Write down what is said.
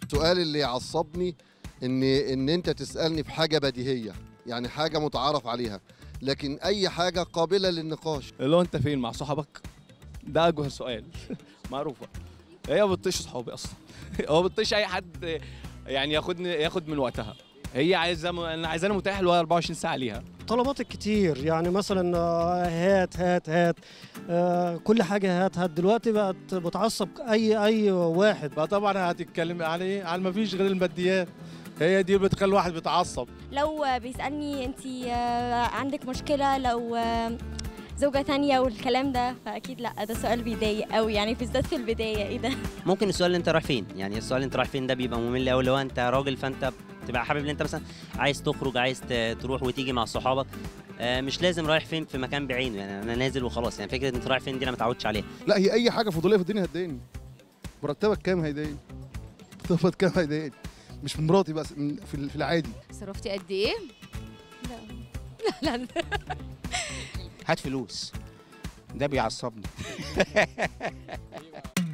السؤال اللي يعصبني ان ان انت تسالني في حاجه بديهيه يعني حاجه متعارف عليها لكن اي حاجه قابله للنقاش اللي هو انت فين مع صحابك ده اجوه سؤال معروفه هي ما بتطيش صحابي اصلا هو ما بتطيش اي حد يعني ياخدني ياخد من وقتها هي عايزه انا عايزانا متاح اللي هو 24 ساعه ليها طلباتك كتير يعني مثلا آه، هات هات هات آه، كل حاجه هات هات دلوقتي بقت بتعصب اي اي واحد فطبعا هتتكلم على ايه على ما فيش غير الماديات هي دي اللي بتخلي الواحد بيتعصب لو بيسألني انت عندك مشكلة لو آه، زوجة تانية والكلام ده فأكيد لا ده سؤال بيضايق قوي يعني بالذات في البداية ايه ده ممكن السؤال اللي انت رايح فين يعني السؤال اللي انت رايح فين ده بيبقى ممل قوي لو انت راجل فانت بتبقى حابب ان انت مثلا عايز تخرج عايز ت- تروح وتيجي مع صحابك آه، مش لازم رايح فين في مكان بعينه يعني انا نازل وخلاص يعني فكره انت رايح فين دي انا ما اتعودش عليها لا هي اي حاجه فضوليه في الدنيا هتضايقني مرتبك كام هيضايقني مرتبك كام هيضايقني مش من مراتي بس من في في العادي صرفتي قد ايه؟ لا لا هات فلوس ده بيعصبني